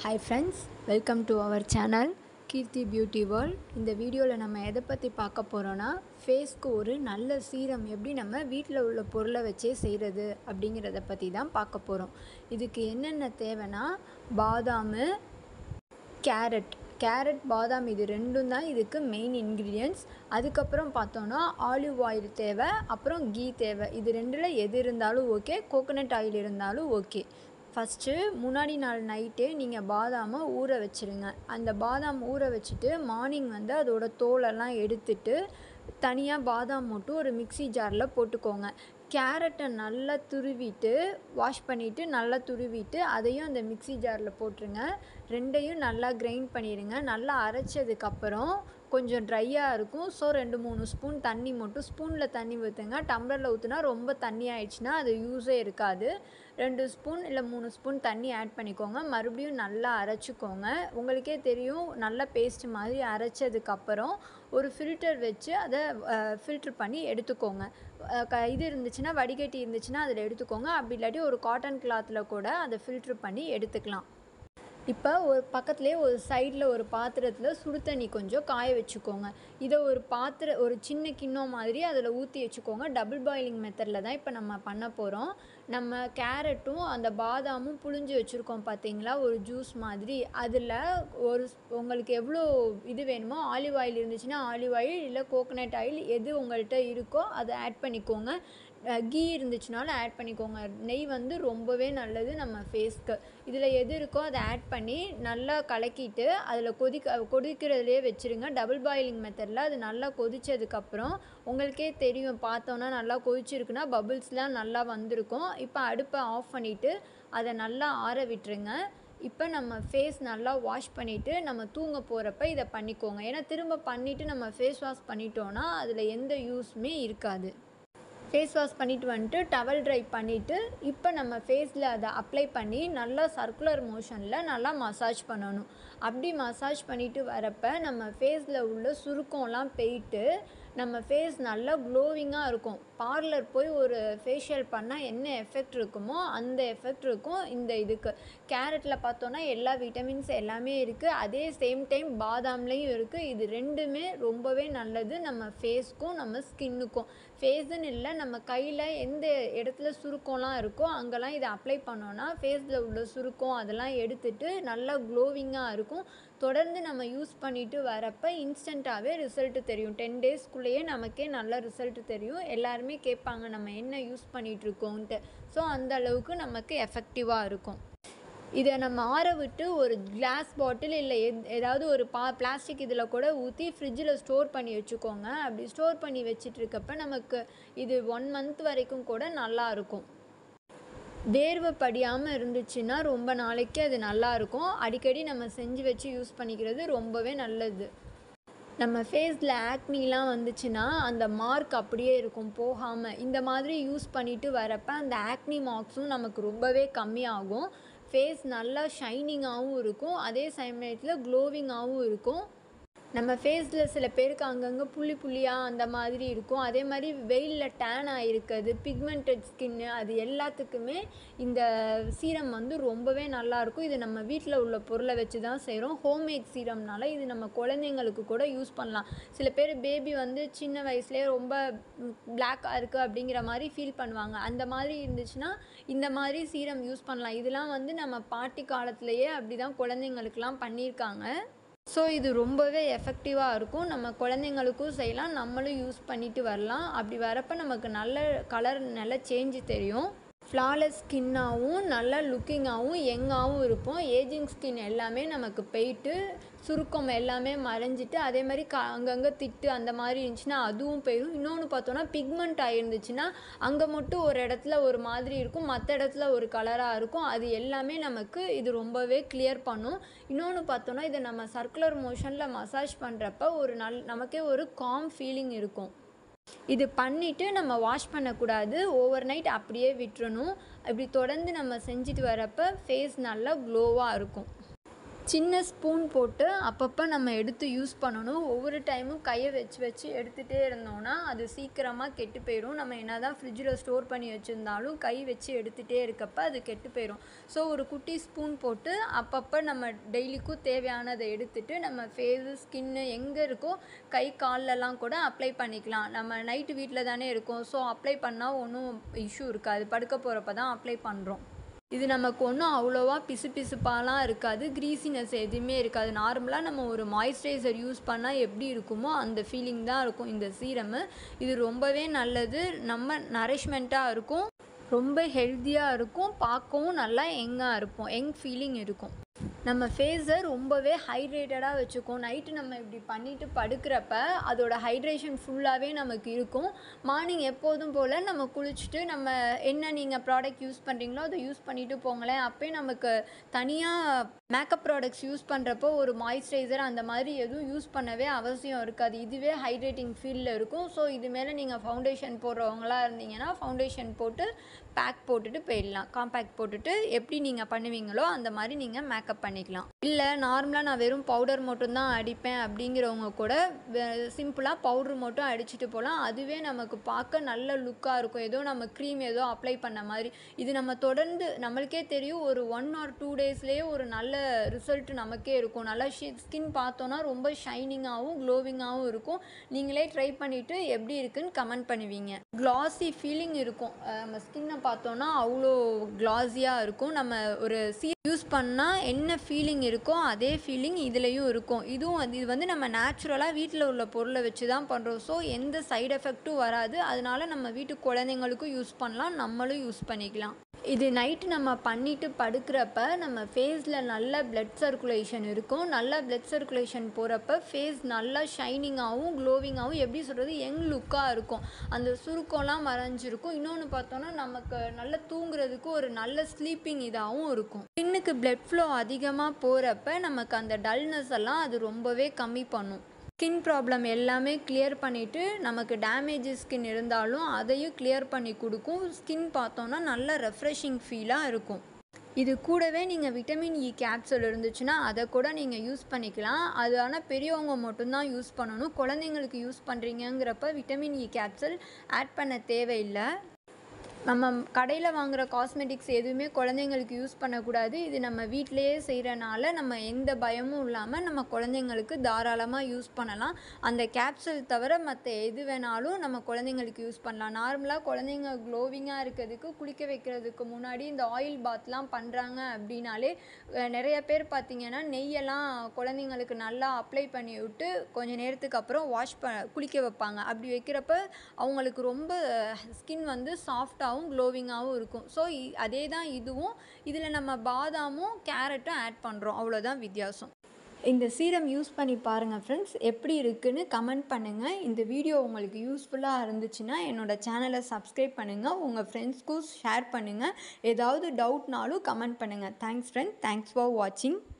hi friends welcome to our channel Keerthi beauty world இந்த வீடியோவில் நம்ம எதை பற்றி பார்க்க போகிறோன்னா ஃபேஸ்க்கு ஒரு நல்ல சீரம் எப்படி நம்ம வீட்டில் உள்ள பொருளை வச்சே செய்கிறது அப்படிங்கிறத பற்றி தான் பார்க்க போகிறோம் இதுக்கு என்னென்ன தேவைன்னா பாதாமு கேரட் கேரட் பாதாம் இது ரெண்டும் தான் இதுக்கு மெயின் இன்க்ரீடியன்ட்ஸ் அதுக்கப்புறம் பார்த்தோன்னா ஆலிவ் ஆயில் தேவை அப்புறம் கீ தேவை இது ரெண்டில் எது இருந்தாலும் ஓகே கோகோனட் ஆயில் இருந்தாலும் ஓகே ஃபஸ்ட்டு முன்னாடி நாள் நைட்டே நீங்கள் பாதாமை ஊற வச்சுருங்க அந்த பாதாம் ஊற வச்சுட்டு மார்னிங் வந்து அதோட தோலெல்லாம் எடுத்துட்டு தனியாக பாதாம் மட்டும் ஒரு மிக்ஸி ஜாரில் போட்டுக்கோங்க கேரட்டை நல்லா துருவிட்டு வாஷ் பண்ணிவிட்டு நல்லா துருவிட்டு அதையும் அந்த மிக்ஸி ஜாரில் போட்டுருங்க ரெண்டையும் நல்லா கிரைண்ட் பண்ணிடுங்க நல்லா அரைச்சதுக்கப்புறம் கொஞ்சம் ட்ரையாக இருக்கும் ஸோ ரெண்டு மூணு ஸ்பூன் தண்ணி மட்டும் ஸ்பூனில் தண்ணி ஊற்றுங்க டம்ளரில் ஊற்றுனா ரொம்ப தண்ணி ஆயிடுச்சுன்னா அது யூஸே இருக்காது ரெண்டு ஸ்பூன் இல்லை மூணு ஸ்பூன் தண்ணி ஆட் பண்ணிக்கோங்க மறுபடியும் நல்லா அரைச்சிக்கோங்க உங்களுக்கே தெரியும் நல்லா பேஸ்ட் மாதிரி அரைச்சதுக்கப்புறம் ஒரு ஃபில்டர் வச்சு அதை ஃபில்ட்ரு பண்ணி எடுத்துக்கோங்க அஹ் க இது இருந்துச்சுன்னா வடிகட்டி இருந்துச்சுன்னா அதில் எடுத்துக்கோங்க அப்படி இல்லாட்டி ஒரு காட்டன் கிளாத்தில் கூட அதை ஃபில்ட்ரு பண்ணி எடுத்துக்கலாம் இப்போ ஒரு பக்கத்துலேயே ஒரு சைடில் ஒரு பாத்திரத்தில் சுடு தண்ணி கொஞ்சம் காய வச்சுக்கோங்க இதை ஒரு பாத்திர ஒரு சின்ன கிண்ணம் மாதிரி அதில் ஊற்றி வச்சுக்கோங்க டபுள் பாயிலிங் மெத்தடில் தான் இப்போ நம்ம பண்ண போகிறோம் நம்ம கேரட்டும் அந்த பாதாமும் புழிஞ்சு வச்சுருக்கோம் பார்த்தீங்களா ஒரு ஜூஸ் மாதிரி அதில் ஒரு உங்களுக்கு எவ்வளோ இது வேணுமோ ஆலிவ் ஆயில் இருந்துச்சுன்னா ஆலிவ் ஆயில் இல்லை கோகோனட் ஆயில் எது உங்கள்கிட்ட இருக்கோ அதை ஆட் பண்ணிக்கோங்க கீ இருந்துச்சுனாலும் ஆட் பண்ணிக்கோங்க நெய் வந்து ரொம்பவே நல்லது நம்ம ஃபேஸ்க்கு இதில் எது இருக்கோ அதை ஆட் பண்ணி நல்லா கலக்கிட்டு அதில் கொதிக்க கொதிக்கிறதுலே வச்சுருங்க டபுள் பாயிலிங் மெத்தடில் அது நல்லா கொதித்ததுக்கப்புறம் உங்களுக்கே தெரியும் பார்த்தோன்னா நல்லா கொதிச்சிருக்குன்னா பபுள்ஸ்லாம் நல்லா வந்திருக்கும் இப்போ அடுப்பை ஆஃப் பண்ணிவிட்டு அதை நல்லா ஆற விட்டுருங்க இப்போ நம்ம ஃபேஸ் நல்லா வாஷ் பண்ணிவிட்டு நம்ம தூங்க போகிறப்ப இதை பண்ணிக்கோங்க ஏன்னா திரும்ப பண்ணிவிட்டு நம்ம ஃபேஸ் வாஷ் பண்ணிட்டோன்னா அதில் எந்த யூஸுமே இருக்காது ஃபேஸ் வாஷ் பண்ணிட்டு வந்துட்டு டவல் ட்ரை பண்ணிவிட்டு இப்போ நம்ம ஃபேஸில் அதை அப்ளை பண்ணி நல்லா சர்க்குலர் மோஷனில் நல்லா மசாஜ் பண்ணணும் அப்படி மசாஜ் பண்ணிவிட்டு வரப்போ நம்ம ஃபேஸில் உள்ள சுருக்கம்லாம் போயிட்டு நம்ம ஃபேஸ் நல்லா க்ளோவிங்காக இருக்கும் பார்லர் போய் ஒரு ஃபேஷியல் பண்ணால் என்ன எஃபெக்ட் இருக்குமோ அந்த எஃபெக்ட் இருக்கும் இந்த இதுக்கு கேரட்டில் பார்த்தோன்னா எல்லா விட்டமின்ஸ் எல்லாமே இருக்குது அதே சேம் டைம் பாதாம்லேயும் இருக்குது இது ரெண்டுமே ரொம்பவே நல்லது நம்ம ஃபேஸ்க்கும் நம்ம ஸ்கின்னுக்கும் ஃபேஸுன்னு இல்லை நம்ம கையில் எந்த இடத்துல சுருக்கம்லாம் இருக்கோ அங்கெல்லாம் இதை அப்ளை பண்ணோன்னா ஃபேஸில் உள்ள சுருக்கம் அதெல்லாம் எடுத்துட்டு நல்லா க்ளோவிங்காக இருக்கும் தொடர்ந்து நம்ம யூஸ் பண்ணிட்டு வரப்போ இன்ஸ்டண்ட்டாகவே ரிசல்ட் தெரியும் டென் டேஸ்க்குள்ளேயே நமக்கே நல்ல ரிசல்ட் தெரியும் எல்லாருமே கேட்பாங்க நம்ம என்ன யூஸ் பண்ணிகிட்ருக்கோன்ட்டு ஸோ அந்த அளவுக்கு நமக்கு எஃபெக்டிவாக இருக்கும் இதை நம்ம ஆற விட்டு ஒரு கிளாஸ் பாட்டில் இல்லை எத் ஏதாவது ஒரு பா பிளாஸ்டிக் இதில் கூட ஊற்றி ஃப்ரிட்ஜில் ஸ்டோர் பண்ணி வச்சுக்கோங்க அப்படி ஸ்டோர் பண்ணி வச்சிட்ருக்கப்ப நமக்கு இது ஒன் மந்த் வரைக்கும் கூட நல்லா இருக்கும் வேர்வை படியாமல் இருந்துச்சுன்னா ரொம்ப நாளைக்கு அது நல்லாயிருக்கும் அடிக்கடி நம்ம செஞ்சு வச்சு யூஸ் பண்ணிக்கிறது ரொம்பவே நல்லது நம்ம ஃபேஸில் ஆக்னிலாம் வந்துச்சுன்னா அந்த மார்க் அப்படியே இருக்கும் போகாமல் இந்த மாதிரி யூஸ் பண்ணிட்டு வரப்போ அந்த ஆக்னி மார்க்ஸும் நமக்கு ரொம்பவே கம்மியாகும் ஃபேஸ் நல்லா ஷைனிங்காகவும் இருக்கும் அதே சமயத்தில் க்ளோவிங்காகவும் இருக்கும் நம்ம ஃபேஸில் சில பேருக்கு அங்கங்கே புள்ளி புள்ளியாக அந்த மாதிரி இருக்கும் அதே மாதிரி வெயிலில் டேன் ஆகிருக்கிறது பிக்மெண்டட் ஸ்கின்னு அது எல்லாத்துக்குமே இந்த சீரம் வந்து ரொம்பவே நல்லாயிருக்கும் இது நம்ம வீட்டில் உள்ள பொருளை வச்சு தான் செய்கிறோம் ஹோம்மேட் சீரம்னால இது நம்ம குழந்தைங்களுக்கு கூட யூஸ் பண்ணலாம் சில பேர் பேபி வந்து சின்ன வயசுலேயே ரொம்ப பிளாக்காக இருக்குது அப்படிங்கிற மாதிரி ஃபீல் பண்ணுவாங்க அந்த மாதிரி இருந்துச்சுன்னா இந்த மாதிரி சீரம் யூஸ் பண்ணலாம் இதெல்லாம் வந்து நம்ம பாட்டி காலத்துலேயே அப்படி தான் குழந்தைங்களுக்கெல்லாம் பண்ணியிருக்காங்க ஸோ இது ரொம்பவே எஃபெக்டிவாக இருக்கும் நம்ம குழந்தைங்களுக்கும் செய்யலாம் நம்மளும் யூஸ் பண்ணிட்டு வரலாம் அப்படி வரப்போ நமக்கு நல்ல கலர் நல்ல சேஞ்சு தெரியும் ஃப்ளாலெஸ் ஸ்கின்னாகவும் நல்ல லுக்கிங்காகவும் யங்காகவும் இருப்போம் ஏஜிங் ஸ்கின் எல்லாமே நமக்கு போயிட்டு சுருக்கம் எல்லாமே மறைஞ்சிட்டு அதே மாதிரி க அங்கங்கே திட்டு அந்த மாதிரி இருந்துச்சுன்னா அதுவும் போயிடும் இன்னொன்று பார்த்தோன்னா பிக்மெண்ட் ஆகிருந்துச்சுன்னா அங்கே மட்டும் ஒரு இடத்துல ஒரு மாதிரி இருக்கும் மற்ற இடத்துல ஒரு கலராக இருக்கும் அது எல்லாமே நமக்கு இது ரொம்பவே கிளியர் பண்ணும் இன்னொன்று பார்த்தோன்னா இதை நம்ம சர்க்குலர் மோஷனில் மசாஜ் பண்ணுறப்ப ஒரு நல் நமக்கே ஒரு காம் ஃபீலிங் இருக்கும் இது பண்ணிவிட்டு நம்ம வாஷ் பண்ணக்கூடாது ஓவர் நைட் அப்படியே விட்டுறணும் இப்படி தொடர்ந்து நம்ம செஞ்சுட்டு வரப்போ ஃபேஸ் நல்லா க்ளோவாக இருக்கும் சின்ன ஸ்பூன் போட்டு அப்பப்போ நம்ம எடுத்து யூஸ் பண்ணணும் ஒவ்வொரு டைமும் கையை வச்சு வச்சு எடுத்துகிட்டே இருந்தோம்னா அது சீக்கிரமாக கெட்டு போயிடும் நம்ம என்ன தான் ஃப்ரிட்ஜில் ஸ்டோர் பண்ணி வச்சுருந்தாலும் கை வச்சு எடுத்துகிட்டே இருக்கப்ப அது கெட்டு போயிடும் ஸோ ஒரு குட்டி ஸ்பூன் போட்டு அப்பப்போ நம்ம டெய்லிக்கும் தேவையானதை எடுத்துட்டு நம்ம ஃபேஸு ஸ்கின்னு எங்கே இருக்கோ கை கால்லலாம் கூட அப்ளை பண்ணிக்கலாம் நம்ம நைட்டு வீட்டில் தானே இருக்கோம் ஸோ அப்ளை பண்ணால் ஒன்றும் இஷ்யூ இருக்காது படுக்க போகிறப்ப தான் அப்ளை பண்ணுறோம் இது நமக்கு ஒன்றும் அவ்வளோவா பிசு பிசுப்பாலாம் இருக்காது க்ரீஸினஸ் எதுவுமே இருக்காது நார்மலாக நம்ம ஒரு மாய்ஸ்சரைசர் யூஸ் பண்ணால் எப்படி இருக்குமோ அந்த ஃபீலிங் தான் இருக்கும் இந்த சீரமு இது ரொம்பவே நல்லது நம்ம நரிஷ்மெண்ட்டாக இருக்கும் ரொம்ப ஹெல்த்தியாக இருக்கும் பார்க்கவும் நல்லா யங்காக இருப்போம் யங் ஃபீலிங் இருக்கும் நம்ம ஃபேஸை ரொம்பவே ஹைட்ரேட்டடாக வச்சுக்கும் நைட்டு நம்ம இப்படி பண்ணிவிட்டு படுக்கிறப்ப அதோட ஹைட்ரேஷன் ஃபுல்லாகவே நமக்கு இருக்கும் மார்னிங் எப்போதும் போல் நம்ம குளிச்சுட்டு நம்ம என்ன நீங்கள் ப்ராடக்ட் யூஸ் பண்ணுறீங்களோ அதை யூஸ் பண்ணிவிட்டு போங்களேன் அப்போயே நமக்கு தனியாக மேக்கப் ப்ராடக்ட்ஸ் யூஸ் பண்ணுறப்போ ஒரு மாய்ஸ்சரைசர் அந்த மாதிரி எதுவும் யூஸ் பண்ணவே அவசியம் இருக்காது இதுவே ஹைட்ரேட்டிங் ஃபீலில் இருக்கும் ஸோ இது மேலே நீங்கள் ஃபவுண்டேஷன் போடுறவங்களா இருந்தீங்கன்னா ஃபவுண்டேஷன் போட்டு பேக் போட்டுட்டு போயிடலாம் காம்பேக்ட் போட்டுட்டு எப்படி நீங்கள் பண்ணுவீங்களோ அந்த மாதிரி நீங்கள் மேக்கப் பண்ணிக்கலாம் இல்லை நார்மலாக நான் வெறும் பவுடர் மட்டும்தான் அடிப்பேன் அப்படிங்கிறவங்க கூட சிம்பிளாக பவுட்ரு மட்டும் அடிச்சுட்டு போகலாம் அதுவே நமக்கு பார்க்க நல்ல லுக்காக இருக்கும் ஏதோ நம்ம க்ரீம் ஏதோ அப்ளை பண்ண மாதிரி இது நம்ம தொடர்ந்து நம்மளுக்கே தெரியும் ஒரு ஒன் ஆர் டூ டேஸ்லேயே ஒரு நல்ல ரிசல்ட் நமக்கே இருக்கும் நல்லா ஸ்கின் பார்த்தோன்னா ரொம்ப ஷைனிங்காகவும் க்ளோவிங்காகவும் இருக்கும் நீங்களே ட்ரை பண்ணிவிட்டு எப்படி இருக்குன்னு கமெண்ட் பண்ணுவீங்க க்ளாஸி ஃபீலிங் இருக்கும் நம்ம ஸ்கின்னை பார்த்தோன்னா அவ்வளோ க்ளாஸியாக இருக்கும் நம்ம ஒரு சீ யூஸ் பண்ணால் என்ன ஃபீலிங் இருக்கோ அதே ஃபீலிங் இதுலேயும் இருக்கும் இதுவும் அது இது வந்து நம்ம நேச்சுரலாக வீட்டில் உள்ள பொருளை வச்சு தான் பண்ணுறோம் ஸோ எந்த சைடு எஃபெக்ட்டும் வராது அதனால நம்ம வீட்டு குழந்தைங்களுக்கும் யூஸ் பண்ணலாம் நம்மளும் யூஸ் பண்ணிக்கலாம் இது நைட்டு நம்ம பண்ணிவிட்டு படுக்கிறப்ப நம்ம ஃபேஸில் நல்ல பிளட் சர்க்குலேஷன் இருக்கும் நல்லா பிளட் சர்க்குலேஷன் போகிறப்ப ஃபேஸ் நல்லா ஷைனிங்காகவும் க்ளோவிங்காகவும் எப்படி சொல்கிறது யங் லுக்காக இருக்கும் அந்த சுருக்கம்லாம் மறைஞ்சிருக்கும் இன்னொன்று பார்த்தோன்னா நமக்கு நல்லா தூங்குறதுக்கு ஒரு நல்ல ஸ்லீப்பிங் இதாகவும் இருக்கும் ஸ்கின்னுக்கு பிளட் ஃப்ளோ அதிகமாக போகிறப்ப நமக்கு அந்த டல்னஸ் எல்லாம் அது ரொம்பவே கம்மி பண்ணும் ஸ்கின் ப்ராப்ளம் எல்லாமே கிளியர் பண்ணிவிட்டு நமக்கு டேமேஜ் ஸ்கின் இருந்தாலும் அதையும் கிளியர் பண்ணி கொடுக்கும் ஸ்கின் பார்த்தோன்னா நல்ல ரெஃப்ரெஷிங் ஃபீலாக இருக்கும் இது கூடவே நீங்கள் விட்டமின் இ கேப்சூல் இருந்துச்சுன்னா அதை கூட நீங்கள் யூஸ் பண்ணிக்கலாம் அது ஆனால் பெரியவங்க மட்டும்தான் யூஸ் பண்ணணும் குழந்தைங்களுக்கு யூஸ் பண்ணுறீங்கங்கிறப்ப விட்டமின் இ கேப்சூல் ஆட் பண்ண தேவையில்லை நம்ம கடையில் வாங்குகிற காஸ்மெட்டிக்ஸ் எதுவுமே குழந்தைங்களுக்கு யூஸ் பண்ணக்கூடாது இது நம்ம வீட்டிலையே செய்கிறனால நம்ம எந்த பயமும் இல்லாமல் நம்ம குழந்தைங்களுக்கு தாராளமாக யூஸ் பண்ணலாம் அந்த கேப்சூல் தவிர மற்ற எது வேணாலும் நம்ம குழந்தைங்களுக்கு யூஸ் பண்ணலாம் நார்மலாக குழந்தைங்க க்ளோவிங்காக இருக்கிறதுக்கு குளிக்க வைக்கிறதுக்கு முன்னாடி இந்த ஆயில் பாத்லாம் பண்ணுறாங்க அப்படின்னாலே நிறைய பேர் பார்த்திங்கன்னா நெய்யெல்லாம் குழந்தைங்களுக்கு நல்லா அப்ளை பண்ணி விட்டு கொஞ்சம் நேரத்துக்கு அப்புறம் வாஷ் ப குளிக்க வைப்பாங்க அப்படி வைக்கிறப்ப அவங்களுக்கு ரொம்ப ஸ்கின் வந்து சாஃப்டாக சாஃப்டாகவும் க்ளோவிங்காகவும் இருக்கும் ஸோ அதே தான் இதுவும் இதில் நம்ம பாதாமும் கேரட்டும் ஆட் பண்ணுறோம் அவ்வளோதான் வித்தியாசம் இந்த சீரம் யூஸ் பண்ணி பாருங்கள் ஃப்ரெண்ட்ஸ் எப்படி இருக்குன்னு கமெண்ட் பண்ணுங்கள் இந்த வீடியோ உங்களுக்கு யூஸ்ஃபுல்லாக இருந்துச்சுன்னா என்னோடய சேனலை சப்ஸ்கிரைப் பண்ணுங்கள் உங்கள் ஃப்ரெண்ட்ஸ்க்கும் ஷேர் பண்ணுங்கள் ஏதாவது டவுட்னாலும் கமெண்ட் பண்ணுங்கள் தேங்க்ஸ் ஃப்ரெண்ட் தேங்க்ஸ் ஃபார் வாட்சிங்